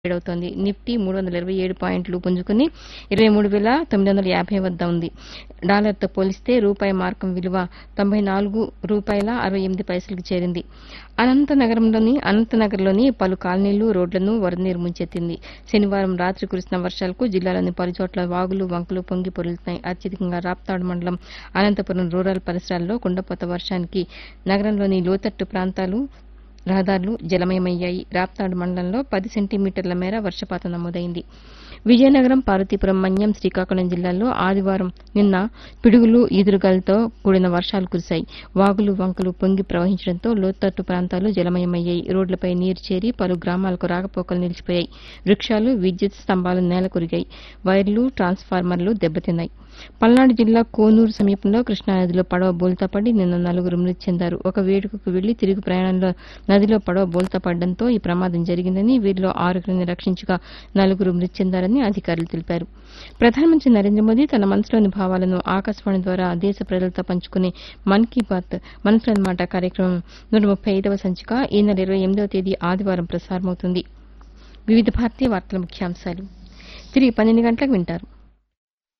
ట్రేడవుతోంది Nifty మూడు వందల ఇరవై ఏడు పాయింట్లు పుంజుకుని ఇరవై మూడు వేల తొమ్మిది వందల యాభై వద్ద ఉంది డాలర్తో పోలిస్తే రూపాయి మార్కం విలువ తొంభై నాలుగు రూపాయల అరవై ఎనిమిది పైసలకు చేరింది అనంతనగరంలోని అనంతనగర్లోని పలు కాలనీలు రోడ్లను వరదనీరు ముంచెత్తింది శనివారం రాత్రి కురిసిన వర్షాలకు జిల్లాలోని పలుచోట్ల వాగులు వంకలు పొంగి పొరులుతున్నాయి అత్యధికంగా రాప్తాడు మండలం అనంతపురం రూరల్ పరిసరాల్లో కుండపోత వర్షానికి నగరంలోని లోతట్టు ప్రాంతాలు రహదారులు జలమయమయ్యాయి రాప్తాడు మండలంలో పది సెంటీమీటర్ల మేర వర్షపాతం నమోదైంది విజయనగరం పార్వతీపురం మన్యం శ్రీకాకుళం జిల్లాల్లో ఆదివారం నిన్న పిడుగులు ఈదురుగాలతో కూడిన వర్షాలు కురిశాయి వాగులు వంకలు పొంగి ప్రవహించడంతో లోతట్టు ప్రాంతాలు జలమయమయ్యాయి రోడ్లపై నీరు చేరి పలు గ్రామాలకు రాకపోకలు నిలిచిపోయాయి వృక్షాలు విద్యుత్ స్తంభాలు నేల కొరిగాయి వైర్లు ట్రాన్స్ఫార్మర్లు దెబ్బతిన్నాయి పల్నాడు జిల్లా కోనూరు సమీపంలో కృష్ణానదిలో పడవ బోల్తాపడి నిన్న నలుగురు మృతి చెందారు ఒక వేడుకకు వెళ్లి తిరిగి ప్రయాణంలో నదిలో పడవ బోల్తా పడడంతో ఈ ప్రమాదం జరిగిందని వీరిలో ఆరుగురిని రక్షించగా నలుగురు మృతి చెందారని అధికారులు తెలిపారు ప్రధానమంత్రి నరేంద్ర మోదీ తన మనసులోని భావాలను ఆకాశవాణి ద్వారా దేశ ప్రజలతో పంచుకునే మన్ కీ బాత్ మనసులోని మాట కార్యక్రమం నూట ముప్పై ఐదవ సంచిక ఈ నెల ఇరవై ఎనిమిదవ తేదీ ఆదివారం ప్రసారమవుతుంది వివిధ భారతీయ వార్తల ముఖ్యాంశాలు తిరిగి పన్నెండు గంటలకు వింటారు